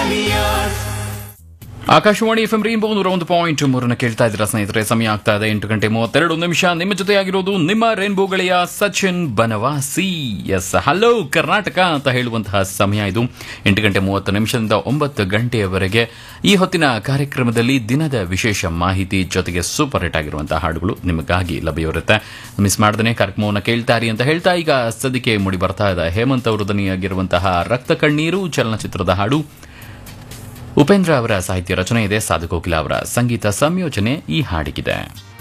alias. Akashvani F M rainbow ನೂರ ಒಂದು point ಮೂರನ್ನ ಕೇಳ್ತಾ ಇದ್ದೀರಾ ಸ್ನೇಹಿತರೆ ಸಮಯ ಆಗ್ತಾ ಇದೆ ಎಂಟು ಗಂಟೆ ಮೂವತ್ತೆರಡು ನಿಮಿಷ ನಿಮ್ಮ ಜೊತೆಯಾಗಿರೋದು ನಿಮ್ಮ ರೈನ್ಬೋ ಗೆಳೆಯ ಸಚಿನ್ ಬನವಾಸಿ ಎಸ್ ಹಲೋ ಕರ್ನಾಟಕ ಅಂತ ಹೇಳುವಂತಹ ಸಮಯ ಇದು ಎಂಟು ಗಂಟೆ ಮೂವತ್ತು ನಿಮಿಷದಿಂದ ಒಂಬತ್ತು ಗಂಟೆಯವರೆಗೆ ಈ ಹೊತ್ತಿನ ಕಾರ್ಯಕ್ರಮದಲ್ಲಿ ದಿನದ ವಿಶೇಷ ಮಾಹಿತಿ ಜೊತೆಗೆ ಸೂಪರ್ ಹಿಟ್ ಆಗಿರುವಂತಹ ಹಾಡುಗಳು ನಿಮಗಾಗಿ ಲಭ್ಯವಿರುತ್ತೆ ಮಿಸ್ ಮಾಡದೇ ಕಾರ್ಯಕ್ರಮವನ್ನು ಕೇಳ್ತಾರಿ ಅಂತ ಹೇಳ್ತಾ ಈಗ ಸದ್ಯಕ್ಕೆ ಮೂಡಿ ಬರ್ತಾ ಇದೆ ಹೇಮಂತ್ ಅವರು ದನಿಯಾಗಿರುವಂತಹ ರಕ್ತ ಕಣ್ಣೀರು ಚಲನಚಿತ್ರದ ಹಾಡು ಉಪೇಂದ್ರ ಅವರ ಸಾಹಿತ್ಯ ರಚನೆ ಇದೆ ಸಾಧು ಕೋಕಿಲ ಅವರ ಸಂಗೀತ ಸಂಯೋಜನೆ ಈ ಹಾಡಿಗಿದೆ